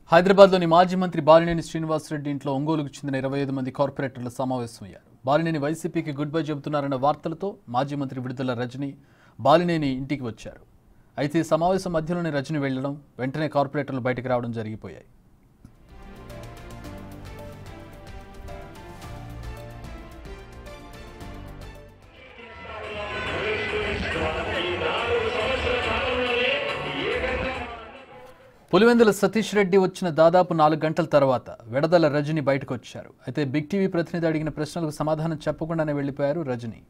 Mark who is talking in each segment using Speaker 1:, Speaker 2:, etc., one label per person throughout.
Speaker 1: హైదరాబాద్లోని మాజీ మంత్రి బాలినేని శ్రీనివాసరెడ్డి ఇంట్లో ఒంగోలుకు చెందిన ఇరవై ఐదు మంది కార్పొరేటర్లు సమావేశమయ్యారు బాలినేని వైసీపీకి గుడ్ బై చెబుతున్నారన్న వార్తలతో మాజీ మంత్రి విడుదల రజని బాలినేని ఇంటికి వచ్చారు అయితే ఈ సమావేశం మధ్యలోనే రజని వెళ్లడం వెంటనే కార్పొరేటర్లు బయటకు రావడం జరిగిపోయాయి పులివెందుల సతీష్ రెడ్డి వచ్చిన దాదాపు నాలుగు గంటల తర్వాత విడదల రజని బయటకు వచ్చారు అయితే బిగ్ టీవీ ప్రతినిధి అడిగిన ప్రశ్నలకు సమాధానం చెప్పకుండానే వెళ్లిపోయారు రజని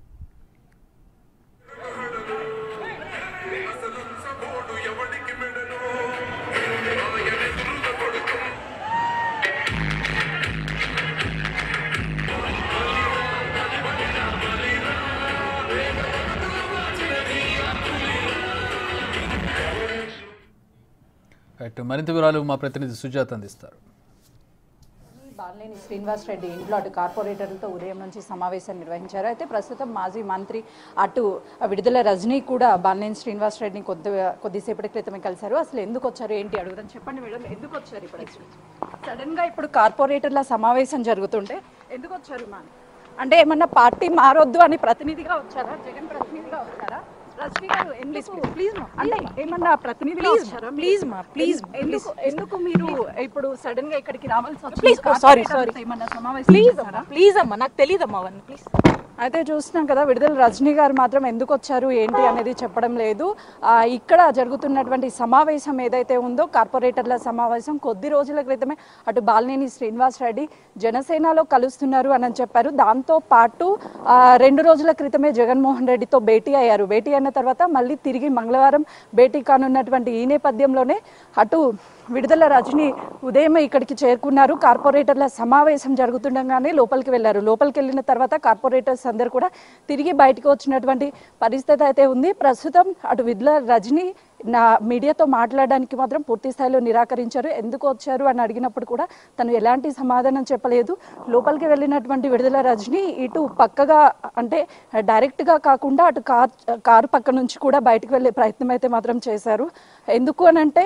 Speaker 1: రైట్ మరింత వివరాలు మా ప్రతినిధి సుజాత అందిస్తారు
Speaker 2: బాలినేని శ్రీనివాస్ రెడ్డి ఇంట్లో అటు కార్పొరేటర్లతో ఉదయం నుంచి సమావేశం నిర్వహించారు అయితే ప్రస్తుతం మాజీ మంత్రి అటు విడుదల రజనీ కూడా బాలినేని శ్రీనివాస్ రెడ్డిని కొద్ది కొద్దిసేపటి క్రితమే కలిశారు అసలు ఎందుకు వచ్చారు ఏంటి అడుగుదాం చెప్పండి మేడం ఎందుకు వచ్చారు ఇప్పుడు సడన్ గా ఇప్పుడు కార్పొరేటర్ల సమావేశం జరుగుతుంటే ఎందుకు వచ్చారు మా అంటే ఏమన్నా పార్టీ మారొద్దు అని ప్రతినిధిగా వచ్చారా జగన్ ప్రతినిధిగా వచ్చారా రజనీ గారు ఎందుకు ప్లీజ్ అంటే ఏమన్నా ప్రతినిధిగా వచ్చారా
Speaker 3: ప్లీజ్ మా ప్లీజ్
Speaker 2: ఎందుకు ఎందుకు మీరు ఇప్పుడు సడన్ గా ఇక్కడికి రావాల్సి వచ్చింది
Speaker 3: ప్లీజ్ సారీ సారీ
Speaker 2: ఏమన్నా సమావేశం
Speaker 3: ప్లీజ్
Speaker 2: చేశారా?
Speaker 3: అమ్మా ప్లీజ్ అమ్మా నాకు తెలియదమ్మా అవన్నీ ప్లీజ్
Speaker 2: అయితే చూస్తున్నాం కదా విడుదల రజనీ గారు మాత్రం ఎందుకు వచ్చారు ఏంటి అనేది చెప్పడం లేదు ఆ, ఇక్కడ జరుగుతున్నటువంటి సమావేశం ఏదైతే ఉందో కార్పొరేటర్ల సమావేశం కొద్ది రోజుల క్రితమే అటు బాలినేని శ్రీనివాస్ రెడ్డి జనసేనలో కలుస్తున్నారు అని చెప్పారు దాంతో పాటు ఆ, రెండు రోజుల క్రితమే జగన్మోహన్ రెడ్డితో భేటీ అయ్యారు భేటీ అయిన తర్వాత మళ్ళీ తిరిగి మంగళవారం భేటీ కానున్నటువంటి ఈ నేపథ్యంలోనే అటు విడుదల రజని ఉదయం ఇక్కడికి చేరుకున్నారు కార్పొరేటర్ల సమావేశం జరుగుతుండగానే లోపలికి వెళ్ళారు లోపలికి వెళ్ళిన తర్వాత కార్పొరేటర్స్ అందరూ కూడా తిరిగి బయటకు వచ్చినటువంటి పరిస్థితి అయితే ఉంది ప్రస్తుతం అటు విడుదల రజని నా మీడియాతో మాట్లాడడానికి మాత్రం పూర్తి స్థాయిలో నిరాకరించారు ఎందుకు వచ్చారు అని అడిగినప్పుడు కూడా తను ఎలాంటి సమాధానం చెప్పలేదు లోపలికి వెళ్ళినటువంటి విడుదల రజని ఇటు పక్కగా అంటే డైరెక్ట్గా కాకుండా అటు కార్ కారు పక్క నుంచి కూడా బయటకు వెళ్ళే ప్రయత్నం అయితే మాత్రం చేశారు ఎందుకు అనంటే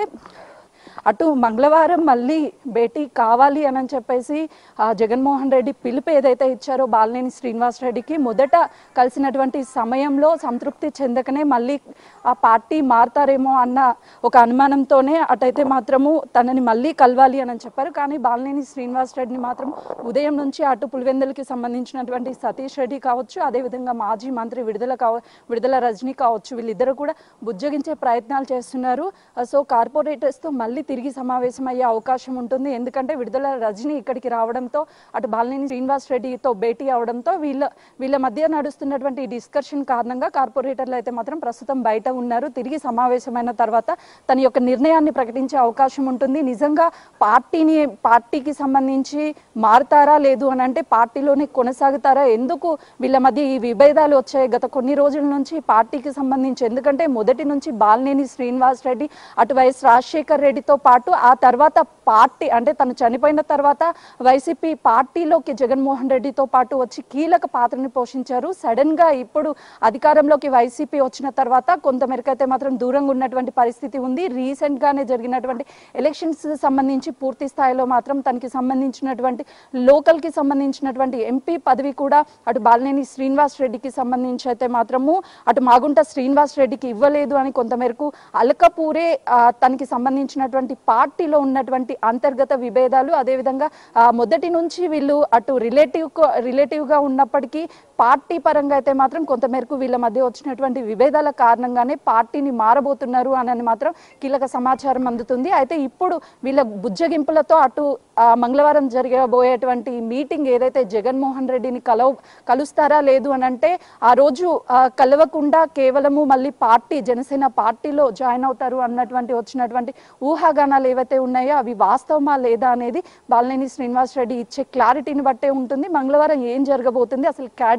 Speaker 2: అటు మంగళవారం మళ్ళీ భేటీ కావాలి అని చెప్పేసి ఆ జగన్మోహన్ రెడ్డి పిలుపు ఏదైతే ఇచ్చారో బాలినేని శ్రీనివాస్ రెడ్డికి మొదట కలిసినటువంటి సమయంలో సంతృప్తి చెందకనే మళ్ళీ ఆ పార్టీ మారుతారేమో అన్న ఒక అనుమానంతోనే అటైతే మాత్రము తనని మళ్ళీ కలవాలి అని చెప్పారు కానీ బాలినేని శ్రీనివాస్ రెడ్డిని మాత్రం ఉదయం నుంచి అటు పులివెందులకి సంబంధించినటువంటి సతీష్ రెడ్డి కావచ్చు అదేవిధంగా మాజీ మంత్రి విడుదల కావ విడుదల రజనీ కావచ్చు వీళ్ళిద్దరూ కూడా బుజ్జగించే ప్రయత్నాలు చేస్తున్నారు సో కార్పొరేటర్స్తో మళ్ళీ తిరిగి సమావేశం అయ్యే అవకాశం ఉంటుంది ఎందుకంటే విడుదల రజనీ ఇక్కడికి రావడంతో అటు బాలినేని శ్రీనివాస్ రెడ్డితో భేటీ అవడంతో వీళ్ళ వీళ్ళ మధ్య నడుస్తున్నటువంటి ఈ డిస్కషన్ కారణంగా కార్పొరేటర్లు అయితే మాత్రం ప్రస్తుతం బయట ఉన్నారు తిరిగి సమావేశమైన తర్వాత తన యొక్క నిర్ణయాన్ని ప్రకటించే అవకాశం ఉంటుంది నిజంగా పార్టీని పార్టీకి సంబంధించి మారుతారా లేదు అని అంటే పార్టీలోనే కొనసాగుతారా ఎందుకు వీళ్ళ మధ్య ఈ విభేదాలు వచ్చాయి గత కొన్ని రోజుల నుంచి పార్టీకి సంబంధించి ఎందుకంటే మొదటి నుంచి బాలినేని శ్రీనివాస్ రెడ్డి అటు వైఎస్ రాజశేఖర్ రెడ్డితో పాటు ఆ తర్వాత పార్టీ అంటే తను చనిపోయిన తర్వాత వైసీపీ పార్టీలోకి జగన్మోహన్ రెడ్డితో పాటు వచ్చి కీలక పాత్రని పోషించారు సడన్ గా ఇప్పుడు అధికారంలోకి వైసీపీ వచ్చిన తర్వాత కొంతమేరకు అయితే మాత్రం దూరంగా ఉన్నటువంటి పరిస్థితి ఉంది రీసెంట్ గానే జరిగినటువంటి ఎలక్షన్స్ సంబంధించి పూర్తి స్థాయిలో మాత్రం తనకి సంబంధించినటువంటి లోకల్ కి సంబంధించినటువంటి ఎంపీ పదవి కూడా అటు బాలినేని శ్రీనివాస్ రెడ్డికి సంబంధించి అయితే మాత్రము అటు మాగుంట శ్రీనివాస్ రెడ్డికి ఇవ్వలేదు అని కొంతమేరకు అలకపూరే ఆ, తనకి సంబంధించినటువంటి పార్టీలో ఉన్నటువంటి అంతర్గత విభేదాలు అదేవిధంగా ఆ, మొదటి నుంచి వీళ్ళు అటు రిలేటివ్ రిలేటివ్ గా ఉన్నప్పటికీ పార్టీ పరంగా అయితే మాత్రం కొంతమేరకు వీళ్ళ మధ్య వచ్చినటువంటి విభేదాల కారణంగానే పార్టీని మారబోతున్నారు అని మాత్రం కీలక సమాచారం అందుతుంది అయితే ఇప్పుడు వీళ్ళ బుజ్జగింపులతో అటు ఆ, మంగళవారం జరగబోయేటువంటి మీటింగ్ ఏదైతే జగన్మోహన్ రెడ్డిని కలవ కలుస్తారా లేదు అని అంటే ఆ రోజు ఆ, కలవకుండా కేవలము మళ్ళీ పార్టీ జనసేన పార్టీలో జాయిన్ అవుతారు అన్నటువంటి వచ్చినటువంటి ఊహాగానాలు ఏవైతే ఉన్నాయో అవి వాస్తవమా లేదా అనేది బాలినేని శ్రీనివాస్ రెడ్డి ఇచ్చే క్లారిటీని బట్టే ఉంటుంది మంగళవారం ఏం జరగబోతుంది అసలు క్యాడర్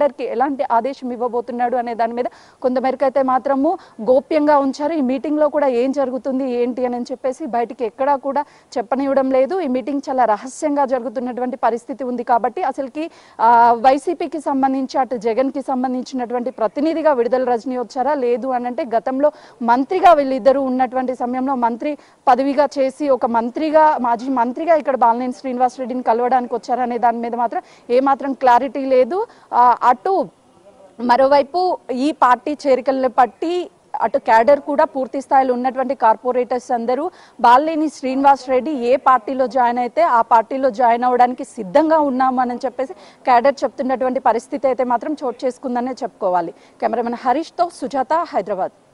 Speaker 2: క్యాడర్కి ఎలాంటి ఆదేశం ఇవ్వబోతున్నాడు అనే దాని మీద కొంతమేరకు అయితే మాత్రము గోప్యంగా ఉంచారు ఈ మీటింగ్లో కూడా ఏం జరుగుతుంది ఏంటి అని చెప్పేసి బయటికి ఎక్కడా కూడా చెప్పనివ్వడం లేదు ఈ మీటింగ్ చాలా రహస్యంగా జరుగుతున్నటువంటి పరిస్థితి ఉంది కాబట్టి అసలుకి ఆ, వైసీపీకి సంబంధించి అటు జగన్కి సంబంధించినటువంటి ప్రతినిధిగా విడుదల రజనీ వచ్చారా లేదు అని అంటే గతంలో మంత్రిగా వీళ్ళిద్దరూ ఉన్నటువంటి సమయంలో మంత్రి పదవిగా చేసి ఒక మంత్రిగా మాజీ మంత్రిగా ఇక్కడ బాలినేని శ్రీనివాస్ రెడ్డిని కలవడానికి వచ్చారనే దాని మీద మాత్రం ఏమాత్రం క్లారిటీ లేదు ఆ, అటు మరోవైపు ఈ పార్టీ చేరికలను పట్టి అటు క్యాడర్ కూడా పూర్తి స్థాయిలో ఉన్నటువంటి కార్పొరేటర్స్ అందరూ బాలినేని శ్రీనివాస్ రెడ్డి ఏ పార్టీలో జాయిన్ అయితే ఆ పార్టీలో జాయిన్ అవ్వడానికి సిద్ధంగా ఉన్నాము అని చెప్పేసి క్యాడర్ చెప్తున్నటువంటి పరిస్థితి అయితే మాత్రం చోటు చేసుకుందనే చెప్పుకోవాలి కెమెరామెన్ హరీష్తో సుజాత హైదరాబాద్